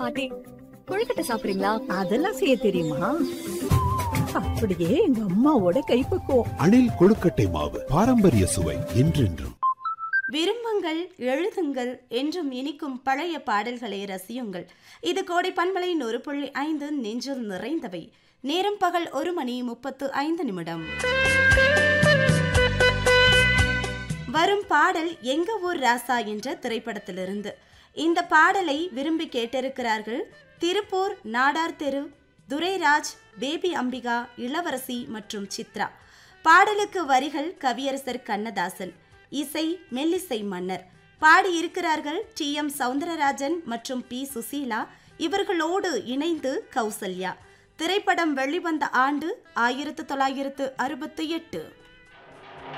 பாட்டி கொழுக்கட்டை சாப்பிடுறீங்களா அதெல்லாம் செய்ய தெரியுமா அப்படியே எங்க அம்மாவோட கைப்பக்குவம் அணில் கொழுக்கட்டை மாவு பாரம்பரிய சுவை என்றென்றும் விரும்புங்கள் எழுதுங்கள் என்றும் இனிக்கும் பழைய பாடல்களை ரசியுங்கள் இது கோடை பண்பலை நூறு புள்ளி ஐந்து நெஞ்சில் நிறைந்தவை நேரம் பகல் ஒரு மணி முப்பத்து ஐந்து நிமிடம் வரும் பாடல் எங்க ஊர் ராசா என்ற திரைப்படத்திலிருந்து இந்த பாடலை விரும்பி கேட்டிருக்கிறார்கள் திருப்பூர் நாடார் தெரு துரைராஜ் பேபி அம்பிகா இளவரசி மற்றும் சித்ரா பாடலுக்கு வரிகள் கவியரசர் கண்ணதாசன் இசை மெல்லிசை மன்னர் பாடியிருக்கிறார்கள் டி எம் சவுந்தரராஜன் மற்றும் பி சுசீலா இவர்களோடு இணைந்து கௌசல்யா திரைப்படம் வெளிவந்த ஆண்டு ஆயிரத்து தொள்ளாயிரத்து அறுபத்தி எட்டு